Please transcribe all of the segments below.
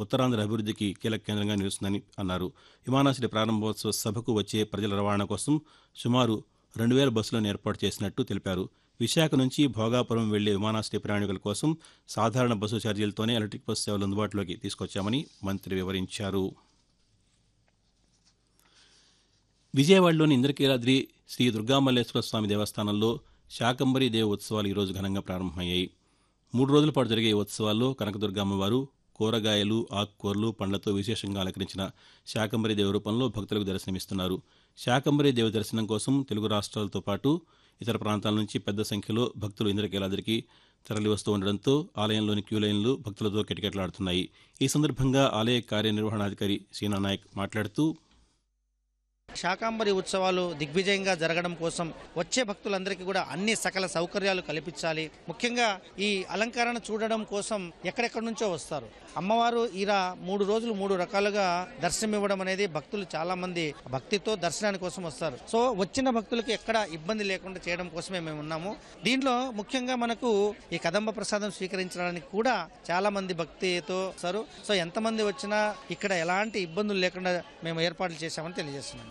ఉత్తరాంధ్ర అభివృద్ధికి కీలక కేంద్రంగా నిలుస్తుందని అన్నారు విమానాశ్రయ ప్రారంభోత్సవ సభకు వచ్చే ప్రజల రవాణా కోసం సుమారు రెండు వేల బస్సులను ఏర్పాటు చేసినట్టు తెలిపారు విశాఖ నుంచి భోగాపురం వెళ్లే విమానాశ్రయ ప్రయాణికుల కోసం సాధారణ బస్సు ఛార్జీలతోనే ఎలక్ట్రిక్ బస్సు సేవలు అందుబాటులోకి తీసుకొచ్చామని మంత్రి వివరించారు విజయవాడలోని ఇంద్రకీలాద్రి శ్రీ దుర్గామల్లేశ్వర స్వామి దేవస్థానంలో శాకంబరి దేవ ఉత్సవాలు ఈరోజు ఘనంగా ప్రారంభమయ్యాయి మూడు రోజుల పాటు జరిగే ఈ ఉత్సవాల్లో కనకదుర్గమ్మవారు కూరగాయలు ఆకుకూరలు పండ్లతో విశేషంగా అలంకరించిన శాకంబరి దేవ రూపంలో భక్తులకు దర్శనమిస్తున్నారు శాకంబరి దేవ దర్శనం కోసం తెలుగు రాష్ట్రాలతో పాటు ఇతర ప్రాంతాల నుంచి పెద్ద సంఖ్యలో భక్తులు ఇంద్రకీలాద్రికి తరలివస్తూ ఉండడంతో ఆలయంలోని క్యూ లైన్లు భక్తులతో కిటకిటలాడుతున్నాయి ఈ సందర్భంగా ఆలయ కార్యనిర్వహణాధికారి సీనా నాయక్ మాట్లాడుతూ శాకాంబరి ఉత్సవాలు దిగ్విజయంగా జరగడం కోసం వచ్చే భక్తులందరికీ కూడా అన్ని సకల సౌకర్యాలు కల్పించాలి ముఖ్యంగా ఈ అలంకరణ చూడడం కోసం ఎక్కడెక్కడి నుంచో వస్తారు అమ్మవారు ఇలా మూడు రోజులు మూడు రకాలుగా దర్శనం ఇవ్వడం అనేది భక్తులు చాలా మంది భక్తితో దర్శనాని కోసం వస్తారు సో వచ్చిన భక్తులకు ఎక్కడ ఇబ్బంది లేకుండా చేయడం కోసమే మేము ఉన్నాము దీంట్లో ముఖ్యంగా మనకు ఈ కదంబ ప్రసాదం స్వీకరించడానికి కూడా చాలా మంది భక్తితో వస్తారు సో ఎంతమంది వచ్చినా ఇక్కడ ఎలాంటి ఇబ్బందులు లేకుండా మేము ఏర్పాట్లు చేశామని తెలియజేస్తున్నాం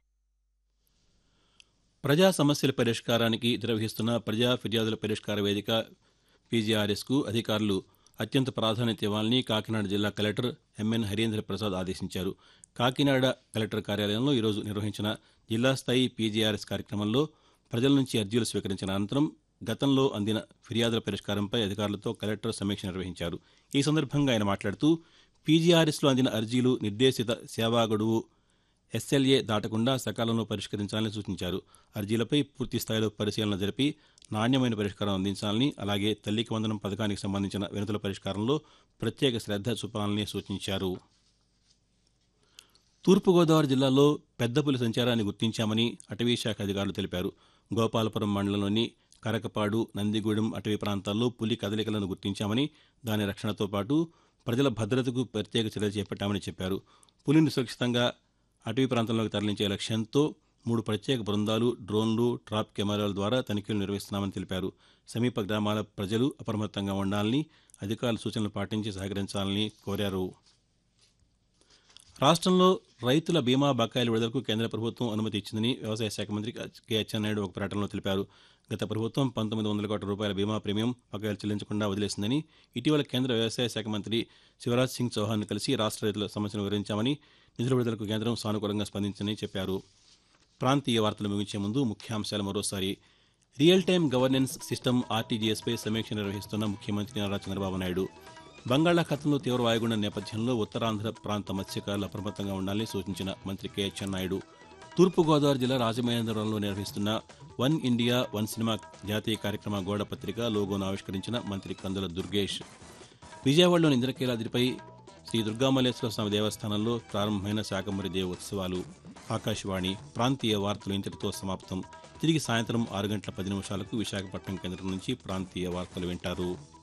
ప్రజా సమస్యల పరిష్కారానికి నిర్వహిస్తున్న ప్రజా ఫిర్యాదుల పరిష్కార వేదిక పీజీఆర్ఎస్కు అధికారులు అత్యంత ప్రాధాన్యత ఇవ్వాలని కాకినాడ జిల్లా కలెక్టర్ ఎంఎన్ హరీంద్ర ప్రసాద్ ఆదేశించారు కాకినాడ కలెక్టర్ కార్యాలయంలో ఈరోజు నిర్వహించిన జిల్లా స్థాయి పీజీఆర్ఎస్ కార్యక్రమంలో ప్రజల నుంచి అర్జీలు స్వీకరించిన అనంతరం గతంలో అందిన ఫిర్యాదుల పరిష్కారంపై అధికారులతో కలెక్టర్ సమీక్ష నిర్వహించారు ఈ సందర్భంగా ఆయన మాట్లాడుతూ పీజీఆర్ఎస్లో అందిన అర్జీలు నిర్దేశిత సేవా గడువు ఎస్ఎల్ఏ దాటకుండా సకాలంలో పరిష్కరించాలని సూచించారు అర్జీలపై పూర్తి స్థాయిలో పరిశీలన జరిపి నాణ్యమైన పరిష్కారం అందించాలని అలాగే తల్లికి వందనం పథకానికి సంబంధించిన వినతుల పరిష్కారంలో ప్రత్యేక శ్రద్ధ చూపాలని సూచించారు తూర్పుగోదావరి జిల్లాలో పెద్ద పులి సంచారాన్ని గుర్తించామని అటవీ శాఖ అధికారులు తెలిపారు గోపాలపురం మండలంలోని కరకపాడు నందిగూడెం అటవీ ప్రాంతాల్లో పులి కదలికలను గుర్తించామని దాని రక్షణతో పాటు ప్రజల భద్రతకు ప్రత్యేక చర్యలు చేపట్టామని చెప్పారు పులిని సురక్షితంగా అటవీ ప్రాంతంలోకి తరలించే లక్ష్యంతో మూడు ప్రత్యేక బృందాలు డ్రోన్లు ట్రాప్ కెమెరాల ద్వారా తనిఖీలు నిర్వహిస్తున్నామని తెలిపారు సమీప గ్రామాల ప్రజలు అప్రమత్తంగా ఉండాలని అధికారుల సూచనలు పాటించి సహకరించాలని కోరారు రాష్ట్రంలో రైతుల బీమా బకాయిల విడుదలకు కేంద్ర ప్రభుత్వం అనుమతి ఇచ్చిందని వ్యవసాయ శాఖ మంత్రి కె అచ్చెన్నాయుడు ఒక ప్రకటనలో తెలిపారు గత ప్రభుత్వం పంతొమ్మిది వందల కోట్ల రూపాయల బీమా ప్రీమియం బకాయిలు చెల్లించకుండా వదిలేసిందని ఇటీవల కేంద్ర వ్యవసాయ శాఖ మంత్రి శివరాజ్ సింగ్ చౌహాన్ కలిసి రాష్ట్ర రైతుల సమస్యను వివరించామని నిధుల విడుదలకు కేంద్రం సానుకూలంగా స్పందించిందని చెప్పారు ప్రాంతీయ వార్తలు ముగించే ముందు ముఖ్యాంశాలు మరోసారి రియల్ టైం గవర్నెన్స్ సిస్టమ్ ఆర్టీజీఎస్పై సమీక్ష నిర్వహిస్తున్న ముఖ్యమంత్రి నారా చంద్రబాబు నాయుడు బంగాళాఖాతంలో తీవ్ర వాయుగుండం నేపథ్యంలో ఉత్తరాంధ్ర ప్రాంత మత్స్యకారులు అప్రమత్తంగా ఉండాలని సూచించిన మంత్రి కె అచ్చెన్నాయుడు తూర్పుగోదావరి జిల్లా రాజమహేంద్రవరంలో నిర్వహిస్తున్న వన్ ఇండియా వన్ సినిమా జాతీయ కార్యక్రమ గోడ పత్రిక లోగోను ఆవిష్కరించిన మంత్రి కందుల దుర్గేష్ విజయవాడలోని ఇంద్రకీలాద్రిపై శ్రీ దుర్గామల్లేశ్వర స్వామి దేవస్థానంలో ప్రారంభమైన శాకంబరి దేవ ఉత్సవాలు ఆకాశవాణి ప్రాంతీయ వార్తలు ఇంతటితో సమాప్తం తిరిగి సాయంత్రం ఆరు గంటల పది నిమిషాలకు విశాఖపట్నం కేంద్రం నుంచి ప్రాంతీయ వార్తలు వింటారు